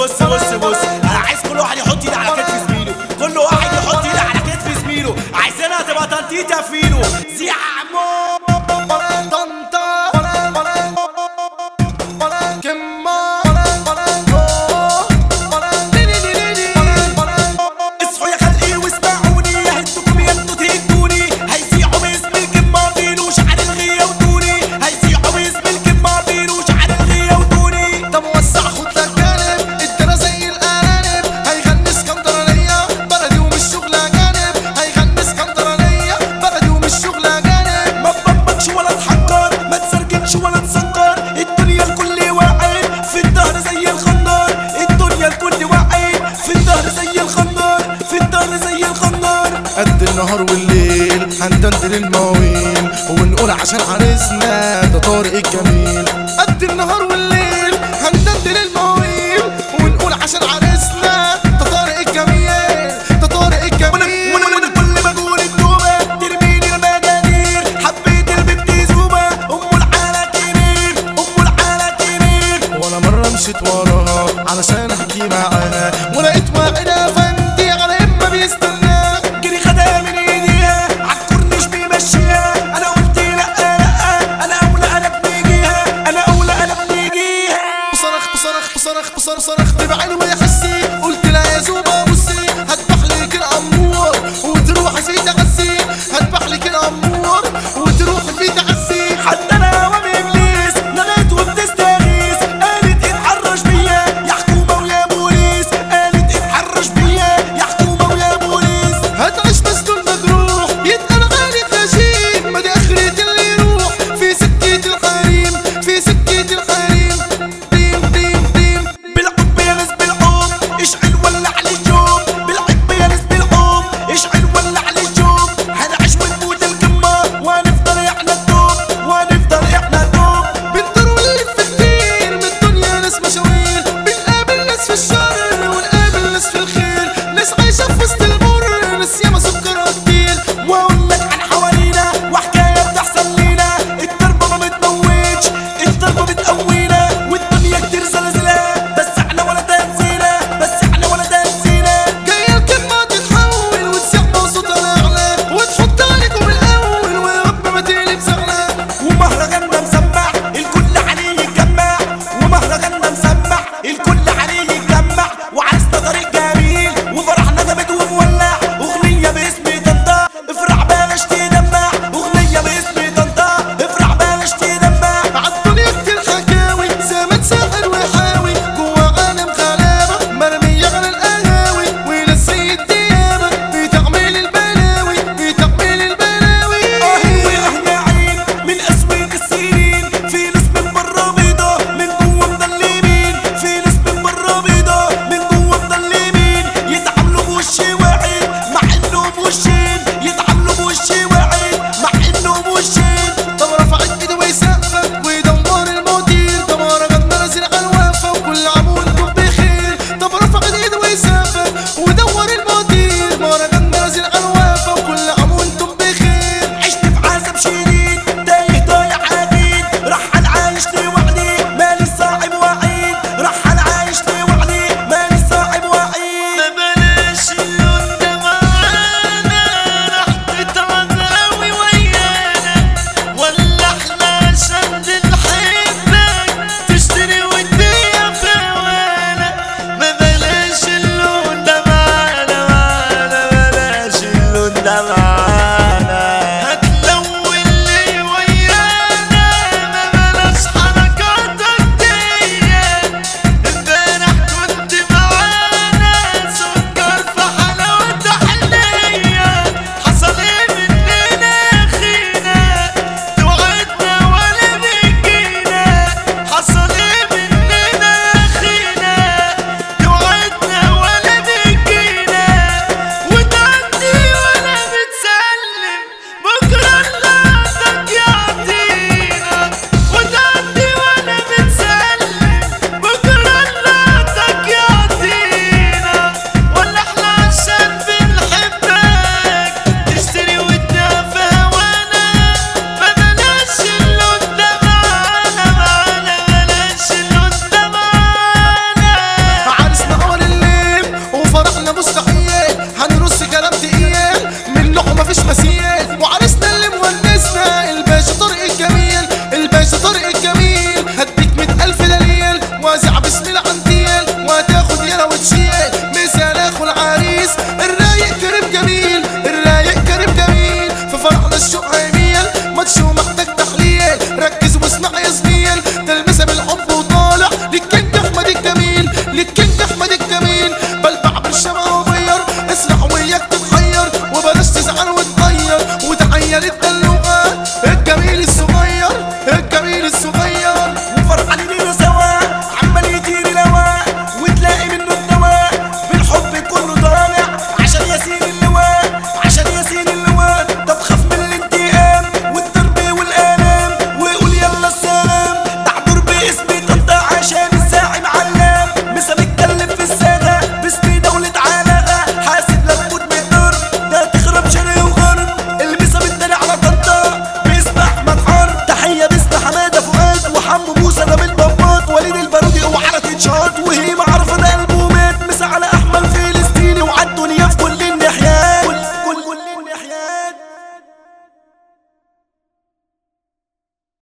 بص بص بص انا عايز كل واحد يحط ايده على كتف زميله كل واحد يحط ايده على كتف زميله عايزينها تبقى تنطيط يا فيلو زعمو اصحوا يا خلقي واسمعوني هدكم يا انتوا تهدوني هيسيحوا باسم الكمة فيلو شعر الغية ودوني هيسيحوا باسم الكمة فيلو شعر الغية ودوني طب وسع خد لك جانب الدرا زي الارانب هيغني اسكندرانية بلدي ومش شغل اجانب هيغني اسكندرانية بلدي ومش شغل اجانب ما تبطش ولا تحجر ما تسرجنش ولا تسكر الدنيا الكل واعد في الدهر زي الخنار الدنيا الكل واعد في الدهر زي الخنار في الدهر زي الخنار قد النهار والليل هندندن المواويل ونقول عشان عريسنا ده طارق الجميل قد النهار والليل هندندن المواويل ونقول عشان عريسنا ده طارق الجميل ده طارق وانا الجميل وانا وانا كل ما اقول التوبه ترميني المجانين حبيت البنت زوبه ام العالة كبير ام العالة كبير وانا مرة مشيت وراها علشان احكي معاها ولقيت واحدة فندي على اما بيستناها جري خدها من ايديها عالكورنيش بيمشيها انا قلت لا لا انا اولى انا بنيجيها انا اولى انا بنيجيها صرخت صرخت صرخت صرخت صرخت بعيني وهي